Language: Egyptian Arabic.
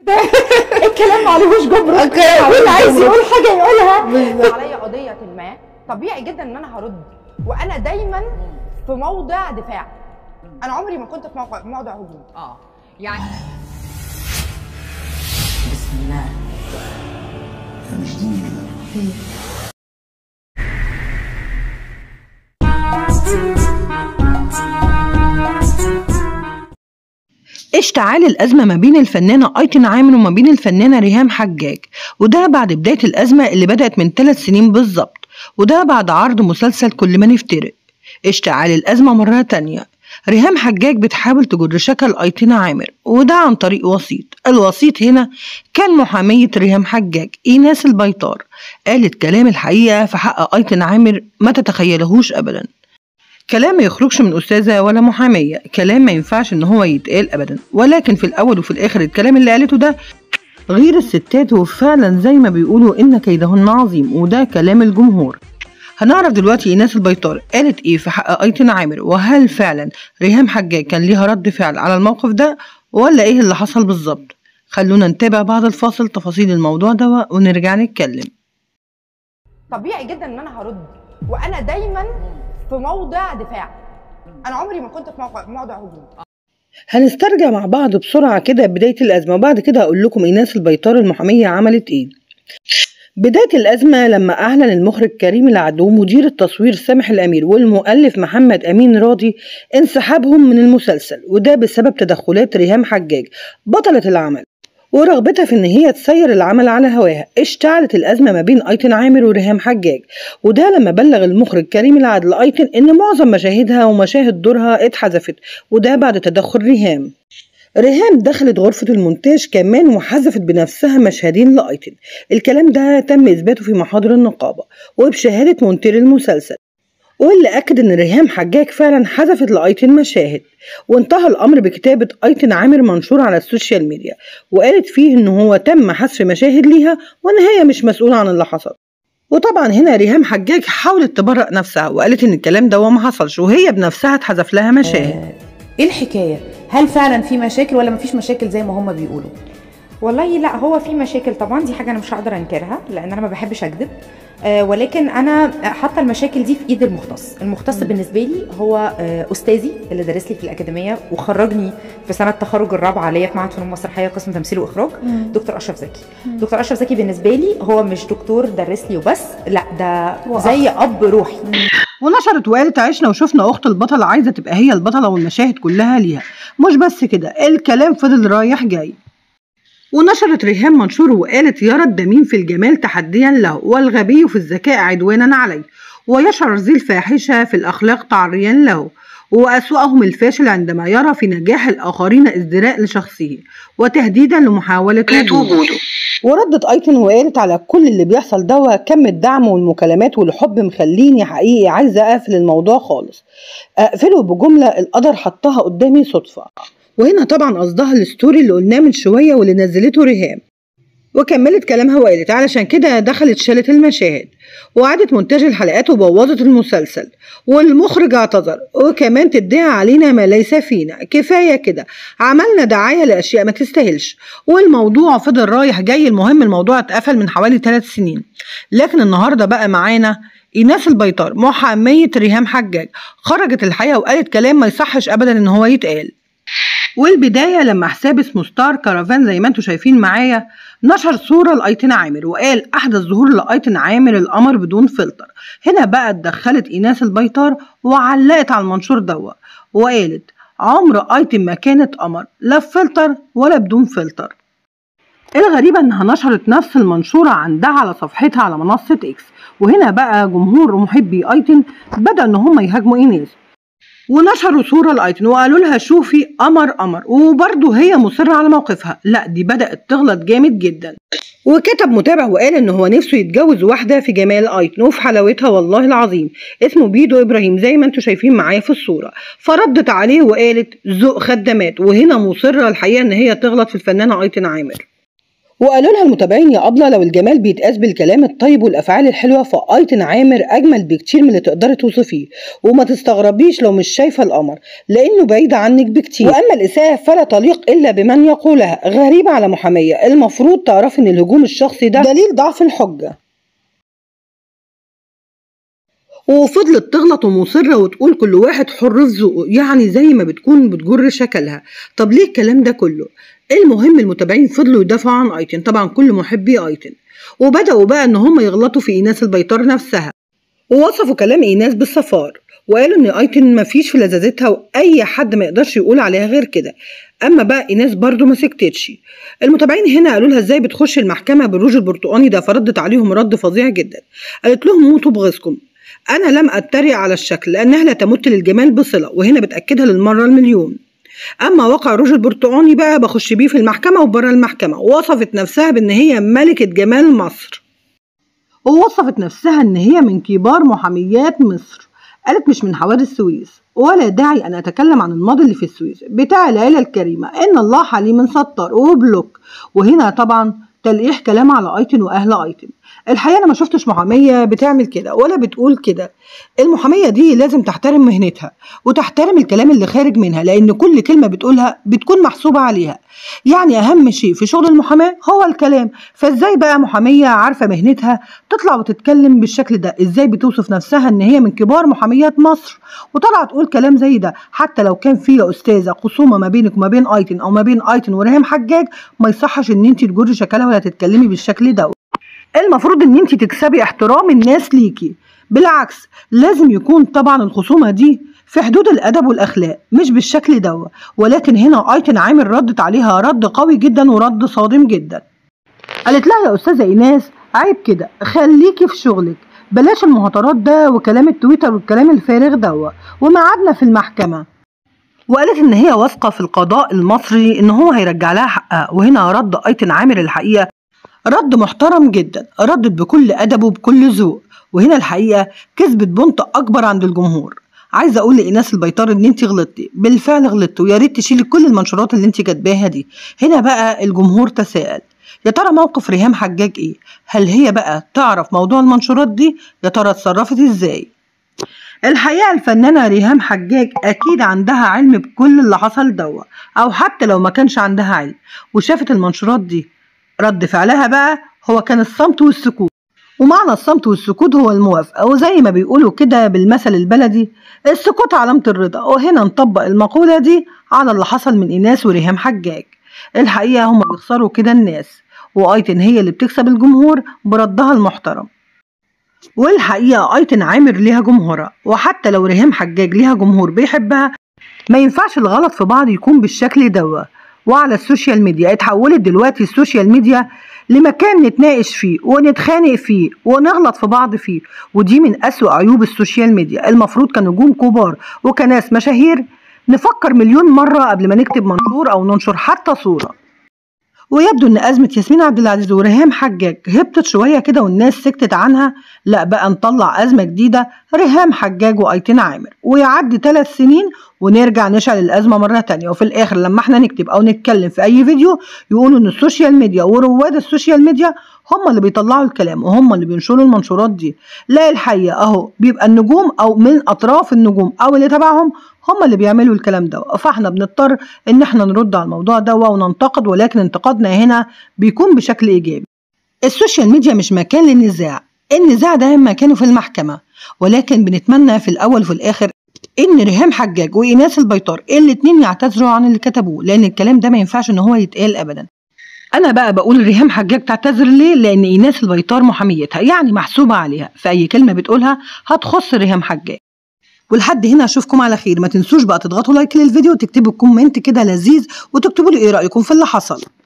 الكلام ما عليهوش جبر اوكي واللي عايز يقول حاجه يقولها بالظبط. عليا قضيه ما طبيعي جدا ان انا هرد وانا دايما في موضع دفاع انا عمري ما كنت في موقع موضع هجوم اه يعني بسم الله مش دي اشتعال الأزمة ما بين الفنانة أيتن عامر وما بين الفنانة ريهام حجاج وده بعد بداية الأزمة اللي بدأت من ثلاث سنين بالظبط وده بعد عرض مسلسل كل ما نفترق اشتعال الأزمة مرة تانية ريهام حجاج بتحاول تجر شكل أيتن عامر وده عن طريق وسيط الوسيط هنا كان محامية ريهام حجاج إيناس البيطار قالت كلام الحقيقة في حق أيتن عامر ما تتخيلهوش أبداً كلام ما يخرجش من أستاذة ولا محامية كلام ما ينفعش إن هو يتقال أبدا ولكن في الأول وفي الآخر الكلام اللي قالته ده غير الستات وفعلا زي ما بيقولوا إن كيدهن عظيم وده كلام الجمهور هنعرف دلوقتي إيناس البيطار قالت إيه في حق أيتن عامر وهل فعلا ريهام حجاج كان ليها رد فعل على الموقف ده ولا إيه اللي حصل بالظبط خلونا نتابع بعد الفاصل تفاصيل الموضوع ده ونرجع نتكلم طبيعي جدا ان انا هرد وانا دايما في موضع دفاع انا عمري ما كنت في موقع موضع هجوم هنسترجع مع بعض بسرعة كده بداية الأزمة وبعد كده هقول لكم إيناس البيطار المحامية عملت إيه بداية الأزمة لما أعلن المخرج كريم العدو مدير التصوير سامح الأمير والمؤلف محمد أمين راضي انسحابهم من المسلسل وده بسبب تدخلات ريهام حجاج بطلة العمل ورغبتها في ان هي تسير العمل على هواها اشتعلت الازمه ما بين ايتن عامر وريهام حجاج وده لما بلغ المخرج كريم العدل ايتن ان معظم مشاهدها ومشاهد دورها اتحذفت وده بعد تدخل ريهام ريهام دخلت غرفة المونتاج كمان وحذفت بنفسها مشهدين لأيتن الكلام ده تم إثباته في محاضر النقابة وبشهادة مونتير المسلسل واللي أكد إن ريهام حجاج فعلا حذفت لأيتن مشاهد وانتهى الأمر بكتابة أيتن عامر منشور على السوشيال ميديا وقالت فيه إن هو تم حذف مشاهد ليها وإن هي مش مسؤولة عن اللي حصل وطبعا هنا ريهام حجاج حاولت تبرأ نفسها وقالت إن الكلام ده ما حصلش وهي بنفسها اتحذف لها مشاهد ايه الحكايه هل فعلا في مشاكل ولا مفيش مشاكل زي ما هم بيقولوا والله لا هو في مشاكل طبعا دي حاجه انا مش هقدر انكرها لان انا ما بحبش اكذب آه ولكن انا حاطه المشاكل دي في ايد المختص المختص بالنسبه لي هو آه استاذي اللي درس لي في الاكاديميه وخرجني في سنه تخرج الرابعه ليا في معهد فنون مسرحيه قسم تمثيل واخراج دكتور اشرف زكي دكتور اشرف زكي بالنسبه لي هو مش دكتور درس لي وبس لا ده زي اب روحي ونشرت وقالت عشنا وشفنا اخت البطل عايزه تبقى هي البطله والمشاهد كلها ليها مش بس كده الكلام فضل رايح جاي ونشرت ريهام منشور وقالت يرى الدميم في الجمال تحديا له والغبي في الذكاء عدوانا عليه ويشعر ذي الفاحشة في الأخلاق تعريا له وأسوأهم الفاشل عندما يرى في نجاح الآخرين ازدراء لشخصه وتهديدا لمحاولة وجوده وردت أيتن وقالت على كل اللي بيحصل ده كم الدعم والمكالمات والحب مخليني حقيقي عايزة أقفل الموضوع خالص أقفله بجملة القدر حطها قدامي صدفة وهنا طبعا قصدها الستوري اللي قلناه من شوية واللي نزلته ريهام وكملت كلامها وقالت علشان كده دخلت شالت المشاهد وعادت مونتاج الحلقات وبوظت المسلسل والمخرج اعتذر وكمان تدعي علينا ما ليس فينا كفاية كده عملنا دعاية لأشياء ما تستاهلش والموضوع فضل رايح جاي المهم الموضوع اتقفل من حوالي ثلاث سنين لكن النهاردة بقى معانا إيناس البيطار محامية ريهام حجاج خرجت الحقيقة وقالت كلام ما يصحش أبدا إن هو يتقال والبداية لما حساب اسمه ستار كرافان زي ما انتم شايفين معايا نشر صورة لأيتن عامر وقال أحدث ظهور لأيتن عامر القمر بدون فلتر هنا بقى اتدخلت إيناس البيطار وعلقت على المنشور دوا وقالت عمر أيتن ما كانت قمر لا بفلتر ولا بدون فلتر الغريبة إنها نشرت نفس المنشورة عندها على صفحتها على منصة إكس وهنا بقى جمهور محبي أيتن بدأ إن هم يهاجموا إيناس ونشروا صورة لأيتن وقالوا لها شوفي قمر قمر وبرضه هي مصرة على موقفها لا دي بدأت تغلط جامد جدا وكتب متابع وقال ان هو نفسه يتجوز واحدة في جمال ايتن وفي حلاوتها والله العظيم اسمه بيدو ابراهيم زي ما انتم شايفين معايا في الصورة فردت عليه وقالت ذوق خدامات وهنا مصرة الحقيقة ان هي تغلط في الفنانة ايتن عامر وقالوا لها المتابعين يا أبلة لو الجمال بيتقاس بالكلام الطيب والأفعال الحلوة فأيتن عامر أجمل بكتير من اللي تقدري توصفيه وما تستغربيش لو مش شايفة القمر لأنه بعيد عنك بكتير وأما الإساءة فلا تليق إلا بمن يقولها غريبة على محامية المفروض تعرفي إن الهجوم الشخصي ده دليل ضعف الحجة وفضلت تغلط ومصرة وتقول كل واحد حر في ذوقه يعني زي ما بتكون بتجر شكلها طب ليه الكلام ده كله المهم المتابعين فضلوا يدافعوا عن ايتن طبعا كل محبي ايتن وبدأوا بقى ان هم يغلطوا في ايناس البيطار نفسها ووصفوا كلام ايناس بالصفار وقالوا ان ايتن مفيش في لذاذتها واي حد ما يقدرش يقول عليها غير كده اما بقى ايناس برضو ما سكتتش المتابعين هنا قالوا لها ازاي بتخش المحكمه بالروج البرتقاني ده فردت عليهم رد فظيع جدا قالت لهم موتوا بغيظكم انا لم اتريق على الشكل لانها لا تمت للجمال بصله وهنا بتاكدها للمره المليون اما واقع الروج البرتقاني بقى بخش بيه في المحكمه وبره المحكمه ووصفت نفسها بان هي ملكه جمال مصر ووصفت نفسها ان هي من كبار محاميات مصر قالت مش من حوادث السويس ولا داعي ان اتكلم عن الماضي اللي في السويس بتاع العيله الكريمه ان الله حليم ستار وبلوك وهنا طبعا تلقيح كلام على ايتن واهل ايتن الحقيقه انا ما شفتش محاميه بتعمل كده ولا بتقول كده المحاميه دي لازم تحترم مهنتها وتحترم الكلام اللي خارج منها لان كل كلمه بتقولها بتكون محسوبه عليها يعني اهم شيء في شغل المحاماه هو الكلام فازاي بقى محاميه عارفه مهنتها تطلع وتتكلم بالشكل ده ازاي بتوصف نفسها ان هي من كبار محاميات مصر وطلع تقول كلام زي ده حتى لو كان في يا استاذه خصومه ما بينك وما بين ايتن او ما بين ايتن وريهام حجاج ما يصحش ان انت تجري شكلها ولا تتكلمي بالشكل ده المفروض ان انت تكسبي احترام الناس ليكي بالعكس لازم يكون طبعا الخصومه دي في حدود الادب والاخلاق مش بالشكل ده ولكن هنا ايتن عامر ردت عليها رد قوي جدا ورد صادم جدا قالت لها يا استاذه ايناس عيب كده خليكي في شغلك بلاش المهاترات ده وكلام التويتر والكلام الفارغ ده وميعادنا في المحكمه وقالت ان هي واثقه في القضاء المصري ان هو هيرجع لها حقها وهنا رد ايتن عامر الحقيقه رد محترم جدا ردت بكل ادب وبكل ذوق وهنا الحقيقه كسبت بنط اكبر عند الجمهور عايزه اقول لايناس البيطار ان انت غلطتي بالفعل غلطتي ويا ريت تشيلي كل المنشورات اللي انت كاتباها دي هنا بقى الجمهور تساءل يا ترى موقف ريهام حجاج ايه هل هي بقى تعرف موضوع المنشورات دي يا ترى اتصرفت ازاي الحقيقه الفنانه ريهام حجاج اكيد عندها علم بكل اللي حصل دوا او حتى لو ما كانش عندها علم وشافت المنشورات دي رد فعلها بقى هو كان الصمت والسكوت ومعنى الصمت والسكوت هو الموافقة وزي ما بيقولوا كده بالمثل البلدي السكوت علامة الرضا وهنا نطبق المقولة دي على اللي حصل من إيناس وريهام حجاج الحقيقة هما بيخسروا كده الناس وأيتن هي اللي بتكسب الجمهور بردها المحترم والحقيقة أيتن عامر ليها جمهورها وحتى لو ريهام حجاج ليها جمهور بيحبها ما ينفعش الغلط في بعض يكون بالشكل دوا وعلى السوشيال ميديا اتحولت دلوقتي السوشيال ميديا لمكان نتناقش فيه ونتخانق فيه ونغلط في بعض فيه ودي من أسوأ عيوب السوشيال ميديا المفروض كنجوم كبار وكناس مشاهير نفكر مليون مرة قبل ما نكتب منشور أو ننشر حتى صورة ويبدو ان ازمه ياسمين عبد العزيز وريهام حجاج هبطت شويه كده والناس سكتت عنها لا بقى نطلع ازمه جديده ريهام حجاج وايتين عامر ويعدي ثلاث سنين ونرجع نشعل الازمه مره تانية وفي الاخر لما احنا نكتب او نتكلم في اي فيديو يقولوا ان السوشيال ميديا ورواد السوشيال ميديا هم اللي بيطلعوا الكلام وهم اللي بينشروا المنشورات دي لا الحقيقه اهو بيبقى النجوم او من اطراف النجوم او اللي تبعهم هم اللي بيعملوا الكلام ده فاحنا بنضطر ان احنا نرد على الموضوع ده وننتقد ولكن انتقادنا هنا بيكون بشكل ايجابي السوشيال ميديا مش مكان للنزاع النزاع ده مكانه في المحكمه ولكن بنتمنى في الاول وفي الاخر ان ريهام حجاج وايناس البيطار الاتنين يعتذروا عن اللي كتبوه لان الكلام ده ما ينفعش ان هو يتقال ابدا انا بقى بقول ريهام حجاج تعتذر ليه لان ايناس البيطار محاميتها يعني محسوبه عليها فاي كلمه بتقولها هتخص ريهام حجاج ولحد هنا اشوفكم على خير ما تنسوش بقى تضغطوا لايك للفيديو وتكتبوا كومنت كده لذيذ وتكتبوا لي ايه رايكم في اللي حصل